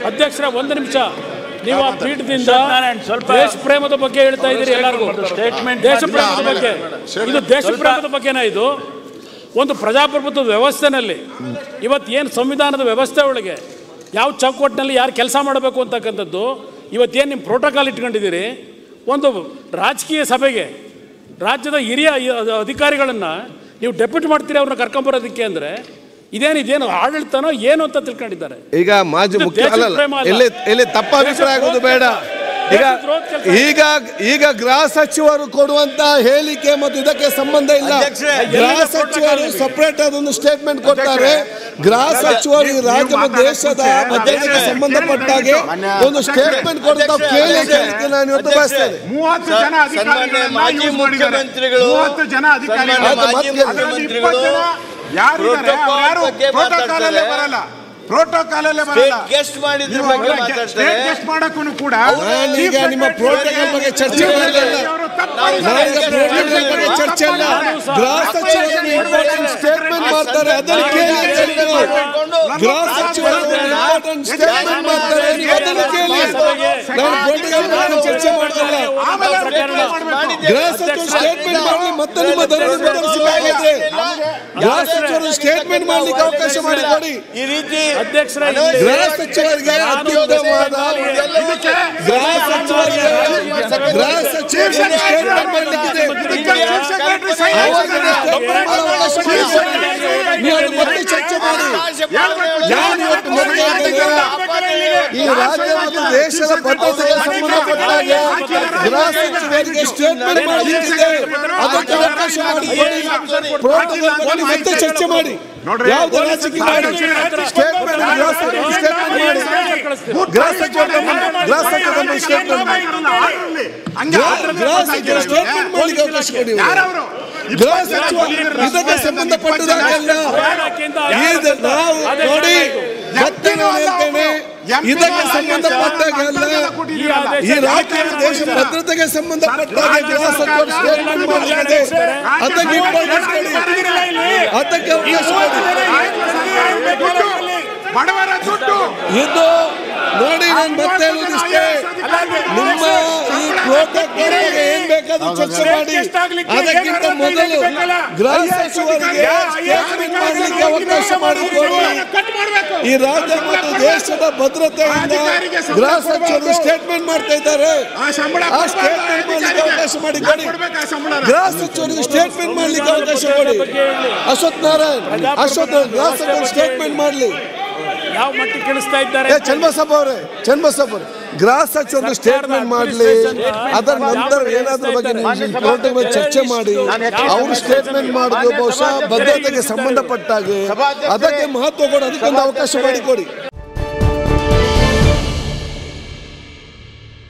ಅಧ್ಯಕ್ಷರ ಒಂದು ನಿಮಿಷ ನೀವು ಆ ಪೀಠದಿಂದ ಸತ್ಯನಾರಾಯಣ್, ಸ್ವಲ್ಪ ದೇಶ ಪ್ರೇಮದ ಬಗ್ಗೆ ಹೇಳ್ತಾ ಇದ್ದೀರಿ ಎಲ್ಲರಿಗೂ statement ದೇಶ ಮಾಡಿ. ಪ್ರೇಮದ ಬಗ್ಗೆ ಇದು ದೇಶ ಪ್ರೇಮದ ಬಗ್ಗೆನಾ ಇದು ಒಂದು ಪ್ರಜಾಪ್ರಭುತ್ವದ ವ್ಯವಸ್ಥೆನಲ್ಲಿ ಇವತ್ತು ಏನು ಸಂವಿಧಾನದ ವ್ಯವಸ್ಥೆ ಒಳಗೆ ಯಾವ ಚೌಕಟ್ಟಿನಲ್ಲಿ ಯಾರು ಕೆಲಸ ಮಾಡಬೇಕು ಅಂತಕ್ಕಂಥದ್ದು ಇವತ್ತೇನು ನಿಮ್ಮ ಪ್ರೋಟೋಕಾಲ್ ಇಟ್ಕೊಂಡಿದ್ದೀರಿ ಒಂದು ರಾಜಕೀಯ ಸಭೆಗೆ ರಾಜ್ಯದ ಹಿರಿಯ ಅಧಿಕಾರಿಗಳನ್ನು ನೀವು ಡೆಪ್ಯೂಟ್ ಮಾಡ್ತೀರಿ ಅವ್ರನ್ನ ಕರ್ಕೊಂಬರೋದಕ್ಕೆ ಅಂದರೆ ಇದೇನು ಇದೇನು ಆಡಳಿತನೋ ಏನು ಅಂತ ತಿಳ್ಕೊಂಡಿದ್ದಾರೆ ಈಗ ಮಾಜಿ ಇದು ಮುಖ್ಯ ದೇಶದ ಅಲ್ಲ ಅಲ್ಲ. ಪ್ರೇಮ ಅಲ್ಲ. ಇಲ್ಲಿ ಇಲ್ಲಿ ತಪ್ಪ ಅಭಿಪ್ರಾಯ ಆಗೋದು ಬೇಡ ಈಗ ದೇಶದ್ರೋಹದ ಕೆಲ್ಸ. ಈಗ ಈಗ ಗೃಹ ಸಚಿವರು ಕೊಡುವಂತ ಹೇಳಿಕೆ ಮತ್ತು ಇದಕ್ಕೆ ಸಂಬಂಧ ಇಲ್ಲ ಅಧ್ಯಕ್ಷರೇ, ಗೃಹ ಎಲ್ಲಿದೆ ಸಚಿವರು protocol? ಸಪರೇಟ್ ಅದೊಂದು ಸ್ಟೇಟ್ಮೆಂಟ್ ಕೊಡ್ತಾರೆ ಗೃಹ ಸಚಿವರು ಈ ರಾಜ್ಯ ಮತ್ತು ದೇಶದ ಭದ್ರತೆಗೆ ಸಂಬಂಧಪಟ್ಟಾಗೆ ಒಂದು ಸ್ಟೇಟ್ಮೆಂಟ್ ಕೊಡ್ತಾ ಕೇಳಿ ಕೇಳಿಕ್ಕೆ ನಾನು ಇವತ್ತು ಬಯಸ್ತೇನೆ ಮೂವತ್ತು ಜನ ಸನ್ಮಾನ್ಯ ಅಧಿಕಾರಿಗಳನ್ನ ಮಾಜಿ use ಮಾಡಿದ್ದಾರೆ. ಮುಖ್ಯಮಂತ್ರಿಗಳು ಮೂವತ್ತು ಜನ ಅಧಿಕಾರಿಗಳು ಸನ್ಮಾನ್ಯ ಮಾಜಿ ಅದರಲ್ಲಿ ಮುಖ್ಯಮಂತ್ರಿಗಳು ಇಪ್ಪತ್ತು ಜನ ಯಾರಿದ್ದಾರೆ protocol ಯಾರು ಬಗ್ಗೆ ಪ್ರೋಟೋಕಾಲ್ ಅಲ್ಲೇ ಮಾತಾಡ್ತಾರೆ. ಬರಲ್ಲ ಪ್ರೋಟೋಕಾಲ್ ಅಲ್ಲೇ ಬರಲ್ಲ State guest ಮಾಡಿದ್ರ ನೀವು ಬಗ್ಗೆ ಅವ್ರಿಗೆ ಮಾತಾಡ್ತಾರೆ. state guest ಮಾಡಕ್ಕೂ ಕೂಡ ನಾನೀಗ chief ನಿಮ್ಮ secretary protocol ಬಗ್ಗೆ ಚರ್ಚೆ chief ಮಾಡಲಿಲ್ಲ. secretary ಅವರು ತಪ್ಪು ಮಾಡಿದ್ದಾರೆ. ನಾನೀಗ protocol ಬಗ್ಗೆ ಚರ್ಚೆ ಇಲ್ಲ ಗೃಹ ಸಚಿವರು ಇಂಪಾರ್ಟೆಂಟ್ ಸ್ಟೇಟ್ಮೆಂಟ್ ಮಾಡ್ತಾರೆ ಅದನ್ನು ಕೇಳಿ ಅಂತ ಹೇಳಿ ನೀವು. ಗೃಹ ಸಚಿವರು ಇಂಪಾರ್ಟೆಂಟ್ ಸ್ಟೇಟ್ಮೆಂಟ್ ಮಾಡ್ತಾರೆ ನೀವು ಅದನ್ನು ಕೇಳಿ ನಾನು protocol ಬಗ್ಗೆ ಚರ್ಚೆ ಮಾಡ್ತಿಲ್ಲ ಆಮೇಲೆ ಅವ್ರು ಪ್ರಕರಣ declare ಮಾಡ್ಬೇಕು. ಗೃಹ ಸಚಿವರು ಸ್ಟೇಟ್ಮೆಂಟ್ ಮಾಡಲಿ ಮತ್ತೆ ನಿಮ್ಮ ಧರಣಿ ಬದಲಿಸಬೇಕಾದ್ರೆ ಗೃಹ ಸಚಿವರು ಸ್ಟೇಟ್ಮೆಂಟ್ ಮಾಡ್ಲಿಕ್ಕೆ ಅವಕಾಶ ಮಾಡಿಕೊಡಿ ಈ ರೀತಿ ಅಧ್ಯಕ್ಷರ ಗೃಹ ಸಚಿವರಿಗೆ ಅತ್ಯುತ್ತಮವಾದ ಗೃಹ ಸಚಿವರಿಗೆ ಗೃಹ ಸಚಿವರಿಗೆ ಸ್ಟೇಟ್ಮೆಂಟ್ ಮಾಡಲಿಕ್ಕಿದೆ ಇದಕ್ಕೆ chief secretary sign ಅವಾಗಿನ ಸ್ಟೇಟ್ಮೆಂಟ್ ಮಾಡೋ ಅವಕಾಶ ಮಾಡಿಕೊಡಿ ನೀವು ಅದು ಮತ್ತೆ ಚರ್ಚೆ ಮಾಡಿ ನಾನು ಇವತ್ತು ಮೊದಲೇ ಹೇಳ್ತೇನೆ, ಈ ರಾಜ್ಯ ಮತ್ತು ದೇಶದ ಭದ್ರತೆಗೆ ಸಂಬಂಧಪಟ್ಟ ಹಾಗೆ ಗೃಹ ಸಚಿವರಿಗೆ ಸ್ಟೇಟ್ಮೆಂಟ್ ಮಾಡಲಿಕ್ಕಿದೆ ಅದಕ್ಕೆ ಅವಕಾಶ ಮಾಡಿಕೊಡಿ ಪ್ರೋಟೋಕಾಲ್ ಬಗ್ಗೆ ಮತ್ತೆ ಚರ್ಚೆ ಮಾಡಿ ಯಾವ್ದು ರಾಜಕೀಯ ಮಾಡಿ ಸ್ಟೇಟ್ಮೆಂಟ್ ಗೃಹ ಸಚಿವರು ಸ್ಟೇಟ್ಮೆಂಟ್ ಮಾಡಿ ಗೃಹ ಸಚಿವರು ನಮ್ಮ- ಗೃಹ ಸಚಿವರು ನಮ್ಮ ಸ್ಟೇಟ್ಮೆಂಟ್ ಮಾಡಿ ಗೃಹ- ಗೃಹ ಸಚಿವರು ಸ್ಟೇಟ್ಮೆಂಟ್ ಮಾಡಲಿಕ್ಕೆ ಅವಕಾಶ ಕೊಡಿ ಯಾರವರು ಗೃಹ ಸಚಿವ ಇದಕ್ಕೆ ಸಂಬಂಧಪಟ್ಟದಾಗೆಲ್ಲ ಇದು ನಾವು ನೋಡಿ ಮತ್ತೆ ನಾನು ಹೇಳ್ತೇನೆ ಇದಕ್ಕೆ ಸಂಬಂಧಪಟ್ಟಾಗೆಲ್ಲ ಈ ರಾಜ್ಯ ದೇಶ ಭದ್ರತೆಗೆ ಸಂಬಂಧಪಟ್ಟಾಗ ಗೃಹ ಸಚಿವರು ಸ್ಟೇಟ್ಮೆಂಟ್ ಮಾಡಲಿದೆ ಅದಕ್ಕೆ ಇಂಪಾರ್ಟೆನ್ಸ್ ಕೊಡಿ ಅದಕ್ಕೆ ಅವಕಾಶ ಕೊಡಿ ಬಡವರ ದುಡ್ಡು ಇದು ನೋಡಿ ನಾನು ಮತ್ತೆ ಹೇಳೋದಿಷ್ಟೇ ನಿಮ್ಮ ಈ ಪ್ರೋಟೋಕಾಲ್ ಬಗ್ಗೆ ಏನ್ ಬೇಕಾದ್ರೂ ಚರ್ಚೆ ಮಾಡಿ ಅದಕ್ಕಿಂತ ಮೊದಲು ಗೃಹ ಸಚಿವರಿಗೆ ಸ್ಟೇಟ್ಮೆಂಟ್ ಮಾಡಲಿಕ್ಕೆ ಅವಕಾಶ ಮಾಡಿಕೊಡಿ ಈ ರಾಜ್ಯ ಮತ್ತು ದೇಶದ ಭದ್ರತೆಯಿಂದ ಗೃಹ ಸಚಿವರು ಸ್ಟೇಟ್ಮೆಂಟ್ ಮಾಡ್ತಾ ಇದ್ದಾರೆ ಆ ಸಂಬಳ ಆ ಸ್ಟೇಟ್ಮೆಂಟ್ ಮಾಡ್ಲಿಕ್ಕೆ ಅವಕಾಶ ಮಾಡಿಕೊಡಿ ಕೊಡ್ಬೇಕು ಆ ಸಂಬಳ ಗೃಹ ಸಚಿವರಿಗೆ ಸ್ಟೇಟ್ಮೆಂಟ್ ಮಾಡ್ಲಿಕ್ಕೆ ಅವಕಾಶ ಕೊಡಿ ಅಶ್ವಥ್ ನಾರಾಯಣ್ ಅಶ್ವಥ್ ಗೃಹ ಸಚಿವರು ಸ್ಟೇಟ್ಮೆಂಟ್ ಮಾಡಲಿ ಯಾವ ಮಟ್ಟಿಗೆ ಕೇಳಿಸ್ತಾ ಇದ್ದಾರೆ ಏ ಚನ್ನಬಸಪ್ಪ ಅವರೇ ಚನ್ನಬಸಪ್ಪ ಅವರೇ ಗೃಹ ಸಚಿವರು ಸ್ಟೇಟ್ಮೆಂಟ್ ಮಾಡಲಿ ಅದರ ನಂತರ ಏನಾದ್ರ ಬಗ್ಗೆ ನೀವು ಕೋರ್ಟ್ ಮೇಲೆ ಚರ್ಚೆ ಮಾಡಿ ಅವರು ಸ್ಟೇಟ್ಮೆಂಟ್ ಮಾಡುದು ಬಹುಶಃ ಭದ್ರತೆಗೆ ಸಂಬಂಧಪಟ್ಟಾಗೆ ಅದಕ್ಕೆ ಮಹತ್ವ ಕೊಡಿ ಅದಕ್ಕೊಂದು ಅವಕಾಶ ಮಾಡಿಕೊಡಿ